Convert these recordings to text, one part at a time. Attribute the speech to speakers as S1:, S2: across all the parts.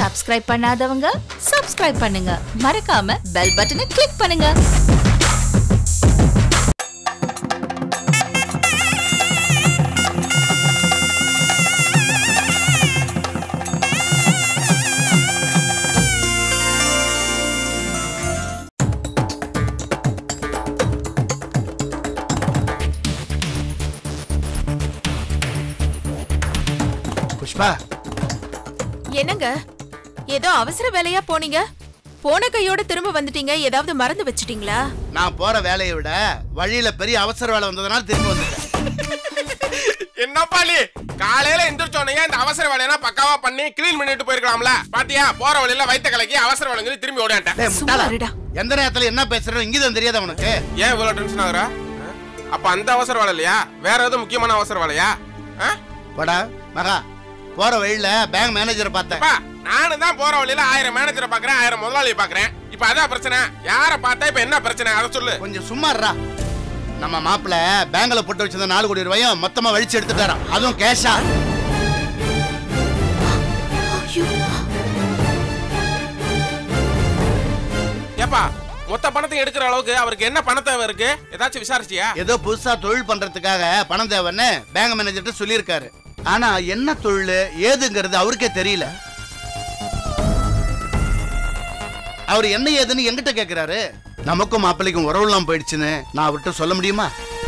S1: Subscribe பண்ணாதவங்க subscribe பண்ணுங்க மறக்காம பெல் பட்டனை கிளிக் பண்ணுங்க
S2: புஷ்பா
S3: என்னங்க ஏதோ அவசர வேலையா போனீங்க போன கையோட திரும்ப வந்துட்டீங்க ஏதாவது மறந்து வச்சிட்டீங்களா
S2: நான் போற வேலையை விட வழியில பெரிய அவசர வேலை வந்ததுனால திரும்பி வந்துட்டேன்
S4: என்னப்பா நீ காலையில எந்திரிச்சோன்னே இந்த அவசர வேலையெல்லாம் பக்காவா பண்ணி கிளீன் பண்ணிட்டு போயிருக்கலாம்ல பாத்தியா போற வழியில வயித்த கலக்கி அவசர வேலை சொல்லி திரும்பி ஓடியாட்டேன்
S2: டேய்,
S3: சும்மா
S2: முட்டாளா.
S3: இருடா.
S2: எந்த நேரத்துல என்ன பேசுறோம் இங்கதான் தெரியாத உனக்கு
S4: ஏன் இவ்வளவு டென்ஷன் ஆகுற ஆ? அப்ப அந்த அவசர வேலை இல்லையா வேற எதுவும் முக்கியமான அவசர வேலையா ஆ?
S2: போடா மகா போற வழியில பேங்க் மேனேஜரை பார்த்தேன்
S4: அப்பா நானும் தான் போற வழியில ஆயிரம் மேனேஜரை பாக்குறேன் ஆயிரம் முதலாளியை பாக்குறேன் இப்ப அதான் பிரச்சனை யார பார்த்தா இப்ப என்ன பிரச்சனை அதை சொல்லு
S2: கொஞ்சம் சும்மா இருடா நம்ம மாப்பிள்ள பேங்க்ல போட்டு வச்சிருந்த நாலு கோடி ரூபாயும் மொத்தமா வழிச்சு எடுத்துட்டாராம் அதுவும் கேஷா
S4: ஏப்பா மொத்த பணத்தை எடுக்கிற அளவுக்கு அவருக்கு என்ன பண தேவை இருக்கு ஏதாச்சும் விசாரிச்சியா
S2: ஏதோ புதுசா தொழில் பண்றதுக்காக பணம் தேவைன்னு பேங்க் மேனேஜர்கிட்ட சொல்லியிருக்காரு ஆனா என்ன தொழில் ஏதுங்கிறது அவருக்கே தெரியல அவர் என்ன ஏதுன்னு எங்கிட்ட கேக்குறாரு நமக்கும் மாப்பிள்ளைக்கும் உறவுலாம் போயிடுச்சுன்னு நான் அவர்கிட்ட சொல்ல முடியுமா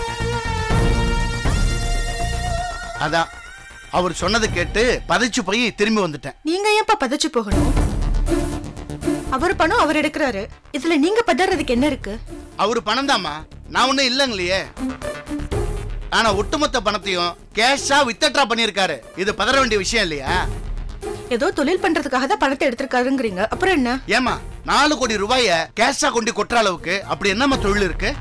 S2: அதான் அவர் சொன்னதை கேட்டு பதைச்சு போய் திரும்பி வந்துட்டேன்
S5: நீங்க ஏன்பா பதச்சு போகணும் அவர் பணம் அவர் எடுக்கிறாரு இதுல நீங்க பதறதுக்கு என்ன இருக்கு
S2: அவரு பணம் தாமா நான் ஒண்ணும் இல்லைங்களையே ஆனா ஒட்டுமொத்த பணத்தையும் கேஷா வித்தட்ரா பண்ணியிருக்காரு இது பதற வேண்டிய விஷயம் இல்லையா
S5: ஏதோ தொழில் பண்றதுக்காக தான் பணத்தை எடுத்திருக்காருங்கிறீங்க அப்புறம் என்ன
S2: ஏமா நாலு கோடி ரூபாய கேஷா கொண்டு கொட்டுற அளவுக்கு அப்படி என்னம்மா தொழில் இருக்கு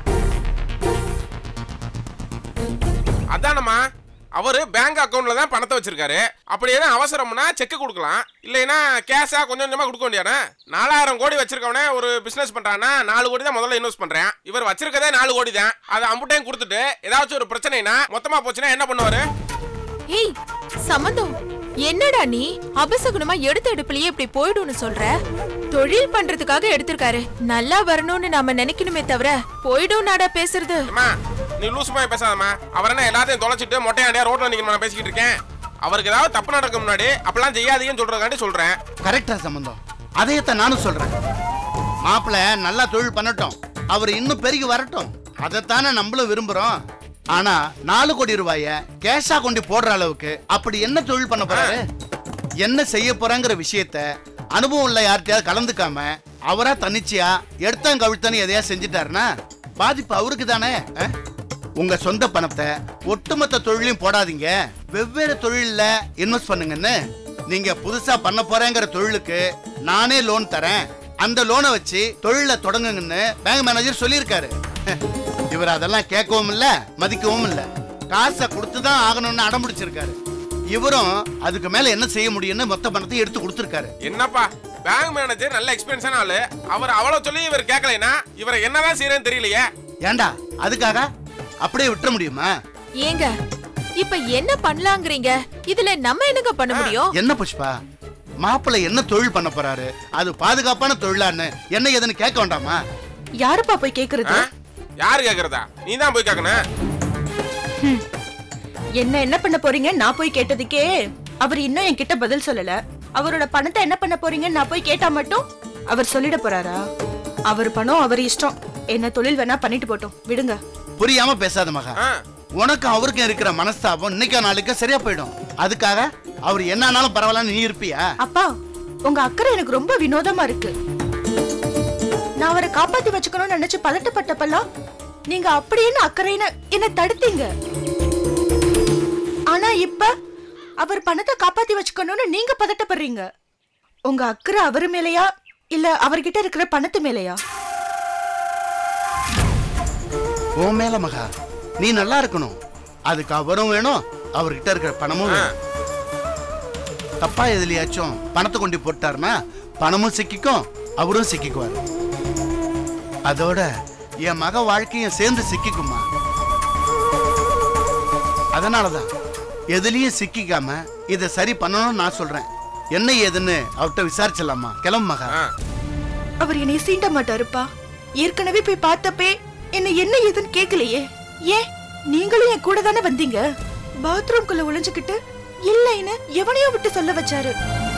S4: அதானம்மா அவரு பேங்க் அக்கவுண்ட்ல தான் பணத்தை வச்சிருக்காரு அப்படி எதுவும் அவசரம்னா செக் கொடுக்கலாம் இல்லைன்னா கேஷா கொஞ்சம் கொஞ்சமா கொடுக்க வேண்டியானே நாலாயிரம் கோடி வச்சிருக்கவனே ஒரு பிசினஸ் பண்றானா நாலு கோடி தான் முதல்ல இன்வெஸ்ட் பண்றேன் இவர் வச்சிருக்கதே நாலு கோடி தான் அதை அம்புட்டையும் கொடுத்துட்டு ஏதாச்சும் ஒரு பிரச்சனைனா மொத்தமா போச்சுன்னா என்ன பண்ணுவாரு
S3: ஏய் சம்மந்தம் என்னடா நீ அபசகுணமா எடுத்த எடுப்புலயே இப்படி போயிடும்னு சொல்ற தொழில் பண்றதுக்காக எடுத்திருக்காரு நல்லா வரணும்னு நாம நினைக்கணுமே தவிர போயிடும் நாடா பேசுறது
S4: அம்மா நீ லூஸ் மாதிரி பேசாதம்மா அவர் என்ன எல்லாத்தையும் தொலைச்சிட்டு மொட்டையாண்டியா ரோட்ல நிக்கணும் நான் பேசிக்கிட்டு இருக்கேன் அவருக்கு ஏதாவது தப்பு நடக்க முன்னாடி அப்பெல்லாம் செய்யாதீங்கன்னு சொல்றதுக்காண்டி சொல்றேன்
S2: கரெக்டா சம்பந்தம் அதையத்தான் நானும் சொல்றேன் மாப்பிள்ள நல்லா தொழில் பண்ணட்டும் அவர் இன்னும் பெருகி வரட்டும் அதைத்தானே நம்மளும் விரும்புறோம் ஆனா நாலு கோடி ரூபாய கேஷா கொண்டு போடுற அளவுக்கு அப்படி என்ன தொழில் பண்ண போறாரு என்ன செய்ய போறாங்கிற விஷயத்த அனுபவம் உள்ள யார்கிட்டயாவது கலந்துக்காம அவரா தன்னிச்சையா எடுத்தான் கவிழ்த்தான்னு எதையா செஞ்சுட்டாருன்னா பாதிப்பு அவருக்கு தானே அஹ்? உங்க சொந்த பணத்தை ஒட்டுமொத்த தொழிலையும் போடாதீங்க வெவ்வேறு தொழில்ல இன்வெஸ்ட் பண்ணுங்கன்னு நீங்க புதுசா பண்ண போறேங்கிற தொழிலுக்கு நானே லோன் தரேன் அந்த லோனை வச்சு தொழில தொடங்குங்கன்னு பேங்க் மேனேஜர் சொல்லியிருக்காரு இவர் அதெல்லாம் கேட்கவும் இல்ல மதிக்கவும் இல்ல காசை கொடுத்து தான் ஆகணும்னு அடம்பிடிச்சிருக்காரு இவரும் அதுக்கு மேல என்ன செய்ய முடியும்னு மொத்த பணத்தை எடுத்து கொடுத்துருக்காரு
S4: என்னப்பா பேங்க் மேனேஜர் நல்ல எக்ஸ்பீரியன்ஸான ஆளு அவர் அவ்வளவு சொல்லி இவர் கேட்கலைன்னா இவரை என்னதான் செய்யறேன்னு தெரியலையே
S2: ஏண்டா அதுக்காக அப்படியே விட்டுற முடியுமா
S3: ஏங்க இப்ப என்ன பண்ணலாங்கிறீங்க இதுல நம்ம என்னங்க பண்ண முடியும்
S2: என்ன புஷ்பா மாப்பிள்ளை என்ன தொழில் பண்ண போறாரு அது பாதுகாப்பான தொழிலான்னு என்ன ஏதுன்னு கேட்க வேண்டாமா
S5: யாருப்பா போய் கேக்குறது
S4: ஆ? யாரு கேக்குறதா நீ தான் போய் கேட்கணும்
S5: என்ன என்ன பண்ண போறீங்க நான் போய் கேட்டதுக்கே அவர் இன்னும் என்கிட்ட பதில் சொல்லல அவரோட பணத்தை என்ன பண்ண போறீங்கன்னு நான் போய் கேட்டா மட்டும் அவர் சொல்லிட போறாரா அவர் பணம் அவர் இஷ்டம் என்ன தொழில் வேணா பண்ணிட்டு போட்டோம் விடுங்க
S2: புரியாம பேசாத மகா
S4: ஆ.
S2: உனக்கும் அவருக்கும் இருக்கிற மனஸ்தாபம் இன்னைக்கோ நாளைக்கு சரியா போயிடும் அதுக்காக அவர் என்ன ஆனாலும் பரவாயில்லன்னு நீ இருப்பியா
S5: அப்பா உங்க அக்கறை எனக்கு ரொம்ப வினோதமா இருக்கு நான் அவரை காப்பாத்தி வச்சுக்கணும்னு நினைச்சு பதட்டப்பட்டப்பெல்லாம் நீங்க அப்படின்னு அக்கறைன்னு என்ன தடுத்தீங்க ஆனா இப்ப அவர் பணத்தை காப்பாத்தி வச்சுக்கணும்னு நீங்க பதட்டப்படுறீங்க உங்க அக்கறை அவர் மேலயா இல்ல அவர்கிட்ட இருக்கிற பணத்து மேலயா
S2: உன் மேல மகா நீ நல்லா இருக்கணும் அதுக்கு அவரும் வேணும் அவர்கிட்ட இருக்கிற பணமும் வேணும் தப்பா எதுலயாச்சும் பணத்தை கொண்டு போட்டாருன்னா பணமும் சிக்கிக்கும் அவரும் சிக்கிக்குவார் அதோட என் மக வாழ்க்கையும் சேர்ந்து சிக்கிக்குமா அதனாலதான் எதுலயும் சிக்கிக்காம இதை சரி பண்ணணும்னு நான் சொல்றேன் என்ன ஏதுன்னு அவர்கிட்ட விசாரிச்சிடலாமா கிளம்பு மகா
S4: ஆ.
S5: அவர் என்னை சீண்ட மாட்டாருப்பா ஏற்கனவே போய் பார்த்தப்பே என்ன என்ன ஏதுன்னு கேட்கலையே ஏன் நீங்களும் என் கூட தானே வந்தீங்க பாத்ரூம்குள்ள ஒளிஞ்சுக்கிட்டு இல்லைன்னு எவனையோ விட்டு சொல்ல வச்சாரு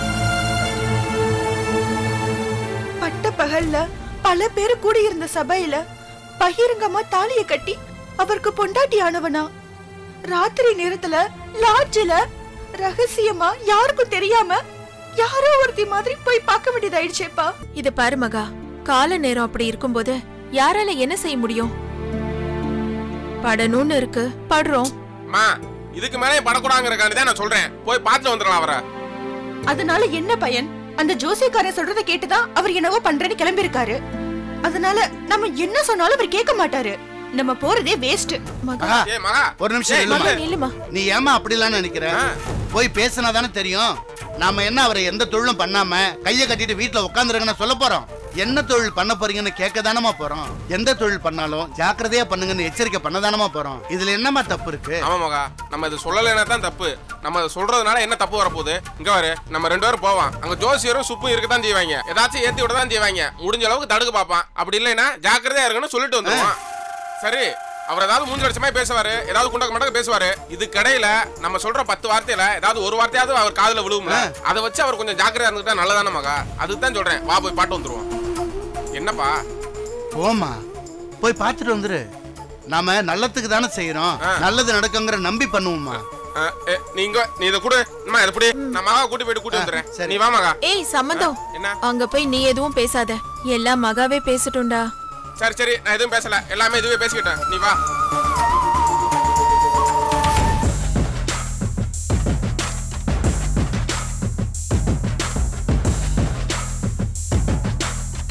S5: பட்ட பகல்ல பல பேரு கூடியிருந்த சபையில பகிரங்கமா தாலிய கட்டி அவருக்கு பொண்டாட்டி ஆனவனா ராத்திரி நேரத்துல லாட்ஜில ரகசியமா யாருக்கும் தெரியாம யாரோ ஒருத்தி மாதிரி போய் பார்க்க வேண்டியதாயிடுச்சேப்பா
S3: இது பாரு மகா கால நேரம் அப்படி இருக்கும்போது யாரால என்ன செய்ய முடியும் படணும்னு இருக்கு படுறோம்
S4: அம்மா இதுக்கு மேலே படக்கூடாங்கிறக்காண்டி தான் நான் சொல்றேன் போய் பார்த்துட்டு வந்துடலாம் அவரை
S5: அதனால என்ன பயன் அந்த ஜோசியக்காரன் சொல்றத கேட்டுதான் அவர் என்னவோ பண்றேன்னு கிளம்பி இருக்காரு அதனால நம்ம என்ன சொன்னாலும் அவர் கேட்க மாட்டாரு நம்ம போறதே வேஸ்ட்
S3: மகா
S2: மகா
S4: ஏ மகா
S2: ஒரு நிமிஷம்
S4: ஏய்,
S2: இல்லம்மா
S3: மகா நில்லுமா
S2: நீ ஏமா அப்படிலாம் நினைக்கிற
S4: ஆ.
S2: போய் பேசினா தானே தெரியும் நாம என்ன அவரை எந்த தொழிலும் பண்ணாம கையை கட்டிட்டு வீட்டுல உட்காந்துருங்கன்னு சொல்ல போறோம் என்ன தொழில் பண்ண போறீங்கன்னு கேட்க தானமா போறோம் எந்த தொழில் பண்ணாலும் ஜாக்கிரதையா பண்ணுங்கன்னு எச்சரிக்கை பண்ண தானமா போறோம் இதுல என்னமா தப்பு இருக்கு
S4: ஆமா மகா நம்ம இது சொல்லலைன்னா தான் தப்பு நம்ம அதை சொல்றதுனால என்ன தப்பு வரப்போகுது இங்க பாரு நம்ம ரெண்டு பேரும் போவோம் அங்க ஜோசியரும் சுப்பும் இருக்க தான் செய்வாங்க ஏதாச்சும் ஏத்தி விட தான் செய்வாங்க முடிஞ்ச அளவுக்கு தடுக்க பார்ப்பான் அப்படி இல்லைன்னா ஜாக்கிரதையா இருக்குன்னு சொல்லிட்டு வந்துருவான் சரி அவர் ஏதாவது மூஞ்சி லட்சமா பேசுவாரு ஏதாவது குண்டக்க மண்டக்க பேசுவாரு இது கடையில நம்ம சொல்ற பத்து வார்த்தையில ஏதாவது ஒரு வார்த்தையாவது அவர் காதுல விழுவும்ல அதை வச்சு அவர் கொஞ்சம் ஜாக்கிரதையா இருந்துட்டா நல்லதானே மகா அதுக்கு தான் சொல்றேன் வா போய் பாட்டு வந்துருவோம் என்னப்பா
S2: போமா போய் பார்த்துட்டு வந்துரு நாம நல்லதுக்கு தானே செய்யறோம் நல்லது நடக்குங்கிற நம்பி பண்ணுவோமா
S4: அஹ், எ, நீங்க நீ இதை கொடு அம்மா இதை பிடி நான் மகா கூட்டி போயிட்டு கூட்டி வந்துடுறேன்
S2: சரி.
S4: நீ வா மகா
S3: ஏய் சம்மந்தம்
S4: என்ன
S3: அங்க போய் நீ எதுவும் பேசாத எல்லாம் மகாவே பேசட்டும்டா
S4: சரி சரி நான் எதுவும் பேசல எல்லாமே இதுவே பேசிக்கிட்டேன் நீ வா